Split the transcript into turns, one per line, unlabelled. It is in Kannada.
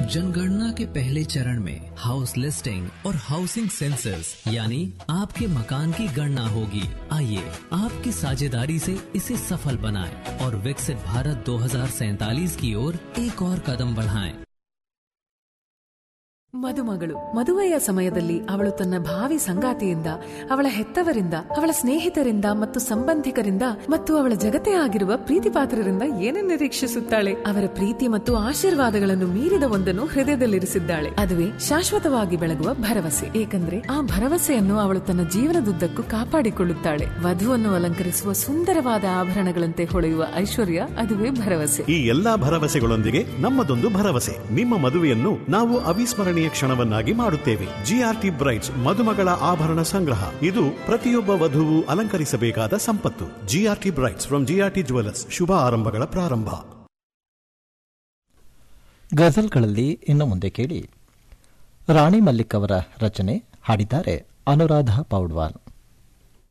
जनगणना के पहले चरण में हाउस लिस्टिंग और हाउसिंग सेंसस यानी आपके मकान की गणना होगी आइए आपकी साझेदारी से इसे सफल बनाएं और विकसित भारत 2047 की ओर एक और कदम बढ़ाएं।
ಮದುಮಗಳು ಮದುವೆಯ ಸಮಯದಲ್ಲಿ ಅವಳು ತನ್ನ ಭಾವಿ ಸಂಗಾತಿಯಿಂದ ಅವಳ ಹೆತ್ತವರಿಂದ ಅವಳ ಸ್ನೇಹಿತರಿಂದ ಮತ್ತು ಸಂಬಂಧಿಕರಿಂದ ಮತ್ತು ಅವಳ ಜಗತ್ತೇ ಆಗಿರುವ ಪ್ರೀತಿ ಪಾತ್ರರಿಂದ ಏನನ್ನು ನಿರೀಕ್ಷಿಸುತ್ತಾಳೆ ಅವರ ಪ್ರೀತಿ ಮತ್ತು ಆಶೀರ್ವಾದಗಳನ್ನು ಮೀರಿದ ಒಂದನ್ನು ಹೃದಯದಲ್ಲಿರಿಸಿದ್ದಾಳೆ ಅದುವೇ ಶಾಶ್ವತವಾಗಿ ಬೆಳಗುವ ಭರವಸೆ ಏಕೆಂದ್ರೆ ಆ ಭರವಸೆಯನ್ನು ಅವಳು ತನ್ನ ಜೀವನದುದ್ದಕ್ಕೂ ಕಾಪಾಡಿಕೊಳ್ಳುತ್ತಾಳೆ ವಧುವನ್ನು ಅಲಂಕರಿಸುವ ಸುಂದರವಾದ ಆಭರಣಗಳಂತೆ ಹೊಳೆಯುವ ಐಶ್ವರ್ಯ ಅದುವೇ ಭರವಸೆ
ಈ ಎಲ್ಲಾ ಭರವಸೆಗಳೊಂದಿಗೆ ನಮ್ಮದೊಂದು ಭರವಸೆ ನಿಮ್ಮ ಮದುವೆಯನ್ನು ನಾವು ಅವಿಸ್ಮರಣೀಯ ಕ್ಷಣವನ್ನಾಗಿ ಮಾಡುತ್ತೇವೆ ಜಿಆರ್ಟಿ ಬ್ರೈಟ್ಸ್ ಮದುಮಗಳ ಆಭರಣ ಸಂಗ್ರಹ ಇದು ಪ್ರತಿಯೊಬ್ಬ ವಧುವು ಅಲಂಕರಿಸಬೇಕಾದ ಸಂಪತ್ತು GRT brights from GRT jewellers ಶುಭ ಆರಂಭಗಳ ಪ್ರಾರಂಭ
ಗಜಲ್ಗಳಲ್ಲಿ ಇನ್ನು ಮುಂದೆ ಕೇಳಿ ರಾಣಿ ಮಲ್ಲಿಕ್ ಅವರ ರಚನೆ ಹಾಡಿದ್ದಾರೆ ಅನುರಾಧ ಪೌಡ್ವಾಲ್